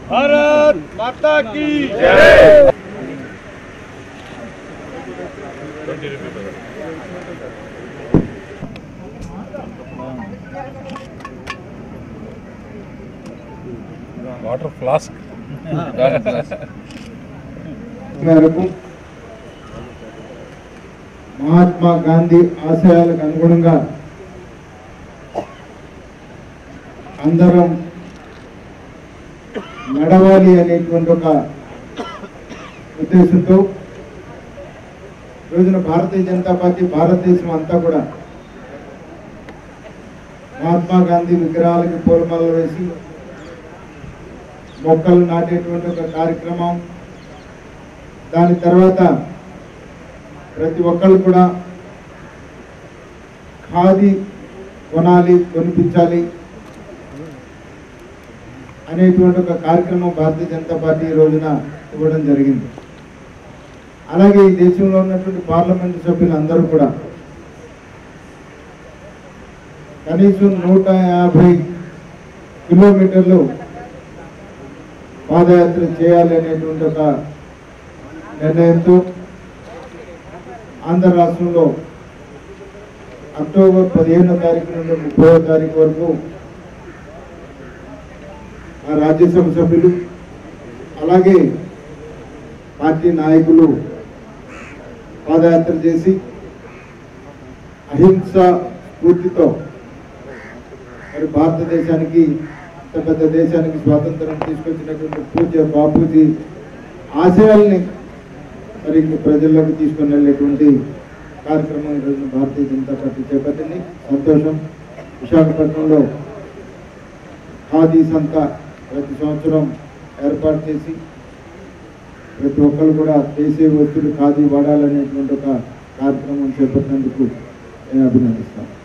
భారత్ మాతా కీ water flask మేరకు మహాత్మా గాంధీ ఆశయాలకు అనుగుణంగా అందరం నడవాలి అనేటువంటి ఒక ఉద్దేశంతో రోజున భారతీయ జనతా పార్టీ భారతదేశం అంతా కూడా మహాత్మా గాంధీ విగ్రహాలకి పూలమాలలు వేసి మొక్కలు నాటేటువంటి ఒక కార్యక్రమం దాని తర్వాత ప్రతి ఒక్కళ్ళు కూడా ఖాదీ కొనాలి కొనిపించాలి అనేటువంటి ఒక కార్యక్రమం భారతీయ జనతా పార్టీ ఈ రోజున ఇవ్వడం జరిగింది అలాగే ఈ దేశంలో ఉన్నటువంటి పార్లమెంటు సభ్యులందరూ కూడా కనీసం నూట యాభై కిలోమీటర్లు పాదయాత్ర చేయాలి అనేటువంటి ఒక నిర్ణయంతో ఆంధ్ర రాష్ట్రంలో అక్టోబర్ పదిహేనో తారీఖు నుండి ముప్పై తారీఖు వరకు ఆ రాజ్యసభ సభ్యులు అలాగే పార్టీ నాయకులు పాదయాత్ర చేసి అహింస స్ఫూర్తితో మరి భారతదేశానికి ఇంత పెద్ద దేశానికి స్వాతంత్రం తీసుకొచ్చినటువంటి పూజ్య బాపూజీ ఆశయాల్ని మరి ఇంక ప్రజల్లోకి తీసుకొని వెళ్ళేటువంటి కార్యక్రమం ఈరోజు భారతీయ జనతా పార్టీ చేపట్టింది సంతోషం విశాఖపట్నంలో ఖాదీ సంత ప్రతి సంవత్సరం ఏర్పాటు చేసి ప్రతి ఒక్కరు కూడా దేశీయ వస్తువులు ఖాదీ వాడాలనేటువంటి ఒక కార్యక్రమం చేపట్టినందుకు నేను అభినందిస్తాను